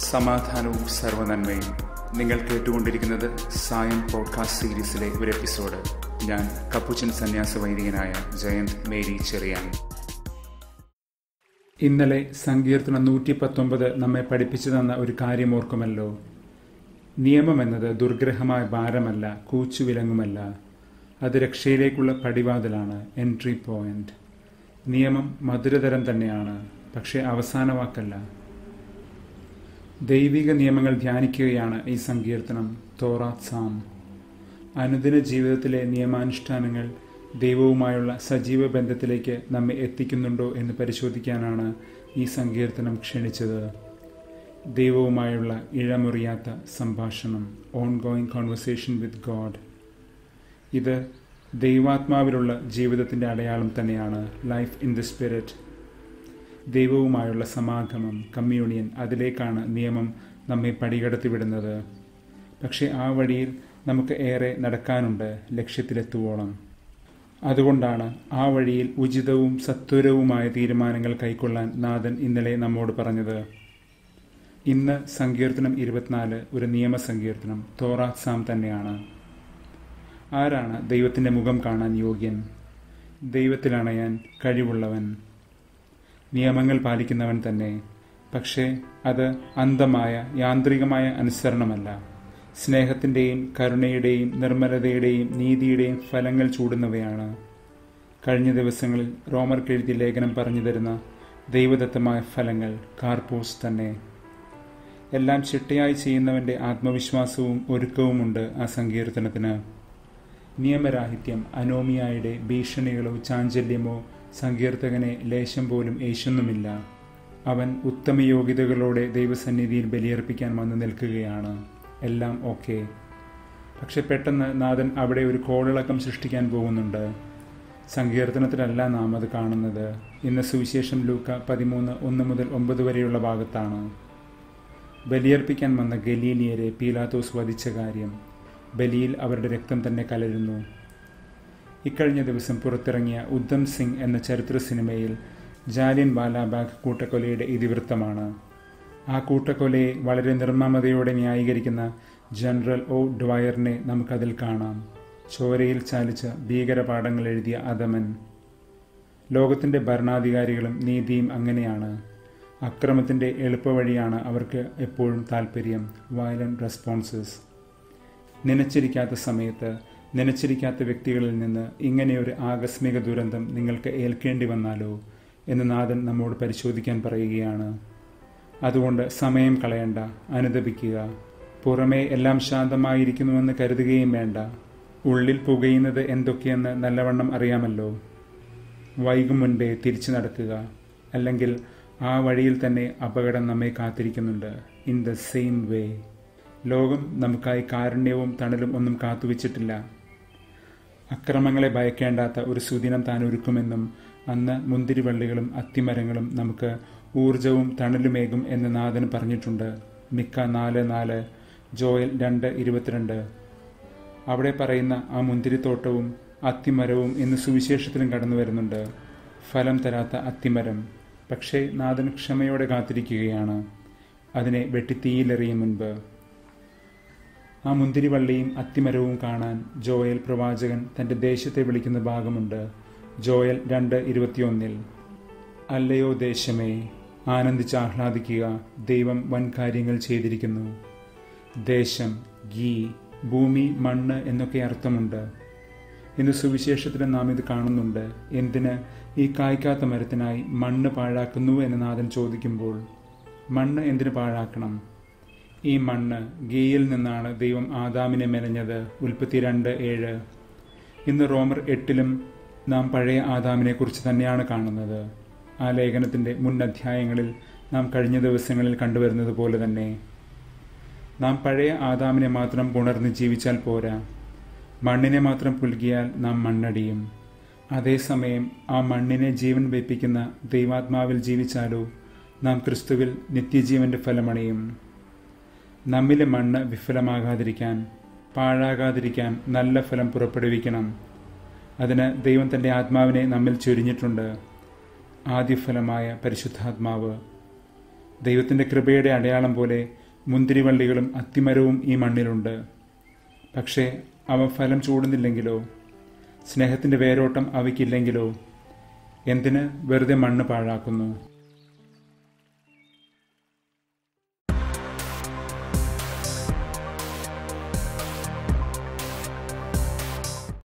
സമാധാനവും സർവനന്മയും നിങ്ങൾ കേട്ടുകൊണ്ടിരിക്കുന്നത് സായം പോഡ്കാസ്റ്റ് സീരീസിലെ ഒരു എപ്പിസോഡ് ഞാൻ കപ്പുച്ചൻ സന്യാസ വൈദികനായ ജയന്ത് മേരി ചെറിയാൻ ഇന്നലെ സങ്കീർത്തനം നൂറ്റി പത്തൊമ്പത് നമ്മെ പഠിപ്പിച്ചു തന്ന ഒരു കാര്യം ഓർക്കുമല്ലോ നിയമം എന്നത് ദുർഗ്രഹമായ ഭാരമല്ല കൂച്ചുവിലങ്ങുമല്ല അത് രക്ഷയിലേക്കുള്ള പടിവാതിലാണ് എൻട്രി പോയിന്റ് നിയമം മധുരതരം തന്നെയാണ് പക്ഷേ അവസാന വാക്കല്ല ദൈവിക നിയമങ്ങൾ ധ്യാനിക്കുകയാണ് ഈ സങ്കീർത്തനം തോറാത്ത് സാം അനുദിന ജീവിതത്തിലെ നിയമാനുഷ്ഠാനങ്ങൾ ദൈവവുമായുള്ള സജീവ ബന്ധത്തിലേക്ക് നമ്മെ എത്തിക്കുന്നുണ്ടോ എന്ന് പരിശോധിക്കാനാണ് ഈ സങ്കീർത്തനം ക്ഷണിച്ചത് ദൈവവുമായുള്ള ഇഴമുറിയാത്ത സംഭാഷണം ongoing conversation with God ഇത് ദൈവാത്മാവിലുള്ള ജീവിതത്തിൻ്റെ അടയാളം തന്നെയാണ് ലൈഫ് ഇൻ ദി സ്പിരിറ്റ് ദൈവവുമായുള്ള സമാഗമം കമ്മ്യൂണിയൻ അതിലേക്കാണ് നിയമം നമ്മെ പടികടത്തി വിടുന്നത് പക്ഷേ ആ വഴിയിൽ നമുക്ക് ഏറെ നടക്കാനുണ്ട് ലക്ഷ്യത്തിലെത്തുവോളം അതുകൊണ്ടാണ് ആ വഴിയിൽ ഉചിതവും സത്വരവുമായ തീരുമാനങ്ങൾ കൈക്കൊള്ളാൻ നാഥൻ ഇന്നലെ നമ്മോട് പറഞ്ഞത് ഇന്ന് സങ്കീർത്തനം ഇരുപത്തിനാല് ഒരു നിയമസങ്കീർത്തനം തോറാത്ത് സാം തന്നെയാണ് ആരാണ് ദൈവത്തിൻ്റെ മുഖം കാണാൻ യോഗ്യൻ ദൈവത്തിലണയാൻ കഴിവുള്ളവൻ നിയമങ്ങൾ പാലിക്കുന്നവൻ തന്നെ പക്ഷേ അത് അന്ധമായ യാന്ത്രികമായ അനുസരണമല്ല സ്നേഹത്തിൻ്റെയും കരുണയുടെയും നിർമ്മലതയുടെയും നീതിയുടെയും ഫലങ്ങൾ ചൂടുന്നവയാണ് കഴിഞ്ഞ ദിവസങ്ങളിൽ റോമർക്ക് എഴുതിയ ലേഖനം പറഞ്ഞു തരുന്ന ദൈവദത്തമായ ഫലങ്ങൾ കാർപോസ് തന്നെ എല്ലാം ചിട്ടയായി ചെയ്യുന്നവൻ്റെ ആത്മവിശ്വാസവും ഒരുക്കവുമുണ്ട് ആ സങ്കീർത്തനത്തിന് നിയമരാഹിത്യം അനോമിയായുടെ ഭീഷണികളോ ചാഞ്ചല്യമോ സങ്കീർത്തകനെ ലേശം പോലും ഏശുന്നുമില്ല അവൻ ഉത്തമ യോഗ്യതകളോടെ ദൈവസന്നിധിയിൽ ബലിയർപ്പിക്കാൻ വന്നു നിൽക്കുകയാണ് എല്ലാം ഓക്കെ പക്ഷെ പെട്ടെന്ന് നാഥൻ അവിടെ ഒരു കോളിളക്കം സൃഷ്ടിക്കാൻ പോകുന്നുണ്ട് സങ്കീർത്തനത്തിലല്ല നാം അത് കാണുന്നത് ഇന്ന് സുവിശേഷം ലൂക്ക പതിമൂന്ന് ഒന്ന് മുതൽ ഒമ്പത് വരെയുള്ള ഭാഗത്താണ് ബലിയർപ്പിക്കാൻ വന്ന ഗലീലിയരെ പീലാത്തോസ് വധിച്ച കാര്യം ബലിയിൽ അവരുടെ രക്തം തന്നെ കലരുന്നു ഇക്കഴിഞ്ഞ ദിവസം പുറത്തിറങ്ങിയ ഉദ്ധം സിംഗ് എന്ന ചരിത്ര സിനിമയിൽ ജാലിയൻ വാലാബാഗ് കൂട്ടക്കൊലയുടെ ഇതിവൃത്തമാണ് ആ കൂട്ടക്കൊലയെ വളരെ നിർമ്മമതയോടെ ന്യായീകരിക്കുന്ന ജനറൽ ഒ ഡ്വയറിനെ നമുക്കതിൽ കാണാം ചോരയിൽ ചാലിച്ച ഭീകരപാഠങ്ങൾ എഴുതിയ അധമൻ ലോകത്തിൻ്റെ ഭരണാധികാരികളും നീതിയും അങ്ങനെയാണ് അക്രമത്തിൻ്റെ എളുപ്പവഴിയാണ് അവർക്ക് എപ്പോഴും താല്പര്യം വയലന്റ് റെസ്പോൺസസ് നനച്ചിരിക്കാത്ത സമയത്ത് നനച്ചിരിക്കാത്ത വ്യക്തികളിൽ നിന്ന് ഇങ്ങനെയൊരു ആകസ്മിക ദുരന്തം നിങ്ങൾക്ക് ഏൽക്കേണ്ടി വന്നാലോ എന്ന് നാഥൻ നമ്മോട് പരിശോധിക്കാൻ പറയുകയാണ് അതുകൊണ്ട് സമയം കളയണ്ട അനുദപിക്കുക പുറമേ എല്ലാം ശാന്തമായിരിക്കുന്നുവെന്ന് കരുതുകയും വേണ്ട ഉള്ളിൽ പുകയുന്നത് എന്തൊക്കെയെന്ന് നല്ലവണ്ണം അറിയാമല്ലോ വൈകും മുൻപേ തിരിച്ചു നടക്കുക അല്ലെങ്കിൽ ആ വഴിയിൽ തന്നെ അപകടം നമ്മെ കാത്തിരിക്കുന്നുണ്ട് ഇൻ ദ സെയിം വേ ലോകം നമുക്കായി കാരുണ്യവും തണലും ഒന്നും കാത്തുവച്ചിട്ടില്ല അക്രമങ്ങളെ ഭയക്കേണ്ടാത്ത ഒരു സുദിനം താൻ ഒരുക്കുമെന്നും അന്ന് മുന്തിരിവള്ളികളും അത്തിമരങ്ങളും നമുക്ക് ഊർജവും തണലുമേകും എന്ന് നാഥൻ പറഞ്ഞിട്ടുണ്ട് മിക്ക നാല് നാല് ജോയൽ രണ്ട് ഇരുപത്തിരണ്ട് അവിടെ പറയുന്ന ആ മുന്തിരിത്തോട്ടവും അത്തിമരവും ഇന്ന് സുവിശേഷത്തിലും കടന്നു വരുന്നുണ്ട് ഫലം തരാത്ത അത്തിമരം പക്ഷേ നാഥൻ ക്ഷമയോടെ കാത്തിരിക്കുകയാണ് അതിനെ വെട്ടിത്തീയിലെറിയും മുൻപ് ആ മുന്തിരിവള്ളിയും അത്തിമരവും കാണാൻ ജോയൽ പ്രവാചകൻ തൻ്റെ ദേശത്തെ വിളിക്കുന്ന ഭാഗമുണ്ട് ജോയൽ രണ്ട് ഇരുപത്തിയൊന്നിൽ അല്ലയോ ദേശമേ ആനന്ദിച്ച് ആഹ്ലാദിക്കുക ദൈവം വൻ കാര്യങ്ങൾ ചെയ്തിരിക്കുന്നു ദേശം ഗീ ഭൂമി മണ്ണ് എന്നൊക്കെ അർത്ഥമുണ്ട് ഇന്ന് സുവിശേഷത്തിൽ നാം ഇത് കാണുന്നുണ്ട് എന്തിന് ഈ കായ്ക്കാത്ത മരത്തിനായി മണ്ണ് പാഴാക്കുന്നു എന്ന് നാഥൻ ചോദിക്കുമ്പോൾ മണ്ണ് എന്തിനു പാഴാക്കണം ഈ മണ്ണ് ഗീയിൽ നിന്നാണ് ദൈവം ആദാമിനെ മെനഞ്ഞത് ഉൽപ്പത്തി രണ്ട് ഏഴ് ഇന്ന് റോമർ എട്ടിലും നാം പഴയ ആദാമിനെ കുറിച്ച് തന്നെയാണ് കാണുന്നത് ആ ലേഖനത്തിൻ്റെ മുൻ അധ്യായങ്ങളിൽ നാം കഴിഞ്ഞ ദിവസങ്ങളിൽ കണ്ടുവരുന്നത് പോലെ തന്നെ നാം പഴയ ആദാമിനെ മാത്രം പുണർന്ന് ജീവിച്ചാൽ പോരാ മണ്ണിനെ മാത്രം പുൽകിയാൽ നാം മണ്ണടിയും അതേസമയം ആ മണ്ണിനെ ജീവൻ വെപ്പിക്കുന്ന ദൈവാത്മാവിൽ ജീവിച്ചാലോ നാം ക്രിസ്തുവിൽ നിത്യജീവന്റെ ഫലമണിയും നമ്മിലെ മണ്ണ് വിഫലമാകാതിരിക്കാൻ പാഴാകാതിരിക്കാൻ നല്ല ഫലം പുറപ്പെടുവിക്കണം അതിന് ദൈവം തൻ്റെ ആത്മാവിനെ നമ്മിൽ ചൊരിഞ്ഞിട്ടുണ്ട് ആദ്യഫലമായ പരിശുദ്ധാത്മാവ് ദൈവത്തിൻ്റെ കൃപയുടെ അടയാളം പോലെ മുന്തിരിവള്ളികളും അത്തിമരവും ഈ മണ്ണിലുണ്ട് പക്ഷേ അവ ഫലം ചൂടുന്നില്ലെങ്കിലോ സ്നേഹത്തിൻ്റെ വേരോട്ടം അവയ്ക്കില്ലെങ്കിലോ എന്തിന് വെറുതെ മണ്ണ് പാഴാക്കുന്നു